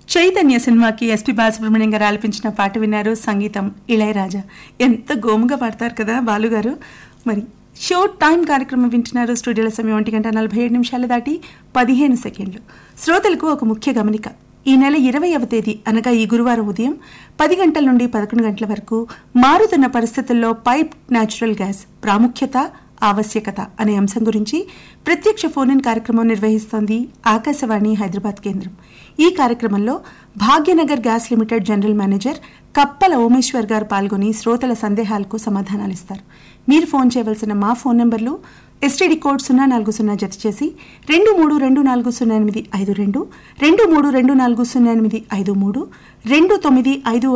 చైతన్య సినిమాకి ఎస్పి బాలసుబ్రహ్మణ్యం గారు ఆలపించిన పాట విన్నారు సంగీతం ఇళయరాజా ఎంత గోముగా పాడతారు కదా బాలుగారు మరి షో టైం కార్యక్రమం వింటున్నారు స్టూడియోల సమయం ఒంటి గంట నలభై ఏడు నిమిషాలు దాటి పదిహేను సెకండ్లు శ్రోతలకు ఒక ముఖ్య గమనిక ఈ నెల ఇరవైవ తేదీ అనగా ఈ గురువారం ఉదయం పది గంటల నుండి పదకొండు గంటల వరకు మారుతున్న పరిస్థితుల్లో పైప్ న్యాచురల్ గ్యాస్ ప్రాముఖ్యత ఆవశ్యకత అనే అంశం గురించి ప్రత్యక్ష ఫోన్ ఇన్ కార్యక్రమం నిర్వహిస్తోంది ఆకాశవాణి హైదరాబాద్ కేంద్రం ఈ కార్యక్రమంలో Bhagyanagar gas limited general manager Kappala Omeshwar గారు పాల్గొని శ్రోతల సందేహాలకు సమాధానాలిస్తారు మీరు ఫోన్ చేయవలసిన మా ఫోన్ నంబర్లు ఎస్టీడీ కోడ్ సున్నా నాలుగు సున్నా జత చేసి రెండు మూడు రెండు నాలుగు సున్నా ఎనిమిది ఐదు రెండు రెండు మూడు రెండు నాలుగు సున్నా ఎనిమిది ఐదు మూడు రెండు తొమ్మిది ఐదు